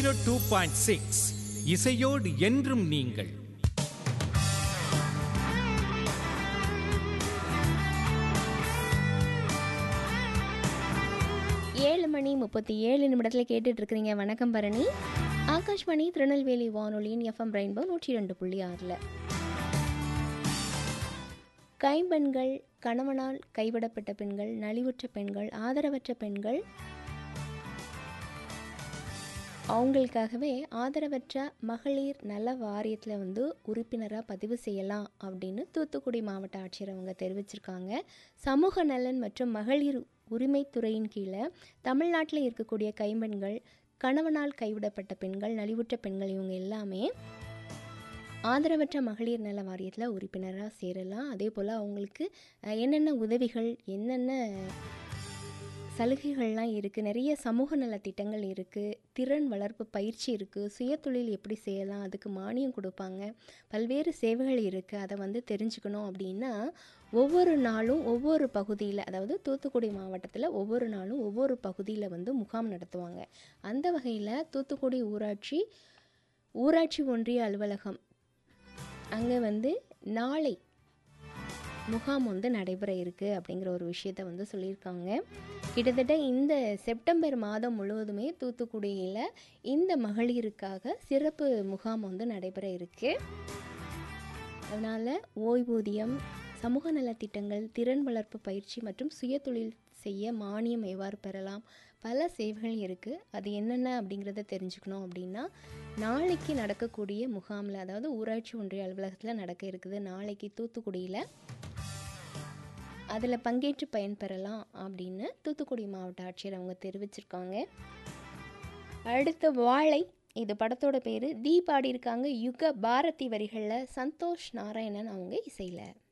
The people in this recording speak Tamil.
டூ பாயிண்ட் சிக்ஸ் இசையோடு என்றும் நீங்கள் ஏழு மணி முப்பத்தி ஏழு நிமிடத்தில் கேட்டுட்டு இருக்கிறீங்க வணக்கம் பரணி ஆகாஷ்வாணி திருநெல்வேலி வானொலியின் எஃப்எம் ரெயின்போ நூற்றி ரெண்டு புள்ளி ஆறில் கைம்பெண்கள் கணவனால் கைவிடப்பட்ட பெண்கள் நலிவுற்ற பெண்கள் ஆதரவற்ற பெண்கள் அவங்களுக்காகவே ஆதரவற்ற மகளிர் நல வாரியத்தில் வந்து உறுப்பினராக பதிவு செய்யலாம் அப்படின்னு தூத்துக்குடி மாவட்ட ஆட்சியர் அவங்க தெரிவிச்சிருக்காங்க சமூக நலன் மற்றும் மகளிர் உரிமைத்துறையின் கீழே தமிழ்நாட்டில் இருக்கக்கூடிய கைம்பெண்கள் கணவனால் கைவிடப்பட்ட பெண்கள் நலிவுற்ற பெண்கள் இவங்க எல்லாமே ஆதரவற்ற மகளிர் நல வாரியத்தில் உறுப்பினராக சேரலாம் அதே போல் அவங்களுக்கு அஹ், என்னென்ன உதவிகள் என்னென்ன சலுகைகள்லாம் இருக்குது நிறைய சமூக நல திட்டங்கள் இருக்குது திறன் வளர்ப்பு பயிற்சி இருக்குது சுயதொழில் எப்படி செய்யலாம் அதுக்கு மானியம் கொடுப்பாங்க பல்வேறு சேவைகள் இருக்குது அதை வந்து தெரிஞ்சுக்கணும் அப்படின்னா ஒவ்வொரு நாளும் ஒவ்வொரு பகுதியில் அதாவது தூத்துக்குடி மாவட்டத்தில் ஒவ்வொரு நாளும் ஒவ்வொரு பகுதியில் வந்து முகாம் நடத்துவாங்க அந்த வகையில் தூத்துக்குடி ஊராட்சி ஊராட்சி ஒன்றிய அலுவலகம் அங்கே வந்து நாளை முகாம் வந்து நடைபெற இருக்குது அப்படிங்கிற ஒரு விஷயத்த வந்து சொல்லியிருக்காங்க கிட்டத்தட்ட இந்த செப்டம்பர் மாதம் முழுவதுமே தூத்துக்குடியில் இந்த மகளிருக்காக சிறப்பு முகாம் வந்து நடைபெற இருக்குது அதனால் ஓய்வூதியம் சமூக நலத்திட்டங்கள் திறன் வளர்ப்பு பயிற்சி மற்றும் சுயதொழில் செய்ய மானியம் எவ்வாறு பெறலாம் பல சேவைகள் இருக்குது அது என்னென்ன அப்படிங்கிறத தெரிஞ்சுக்கணும் அப்படின்னா நாளைக்கு நடக்கக்கூடிய முகாமில் அதாவது ஊராட்சி ஒன்றிய அலுவலகத்தில் நடக்க இருக்குது நாளைக்கு தூத்துக்குடியில் அதில் பங்கேற்று பயன்பெறலாம் அப்படின்னு தூத்துக்குடி மாவட்ட ஆட்சியர் அவங்க தெரிவிச்சிருக்காங்க அடுத்த வாழை இது படத்தோட பேர் தீ பாடியிருக்காங்க யுக பாரதி வரிகளில் சந்தோஷ் நாராயணன் அவங்க இசையில்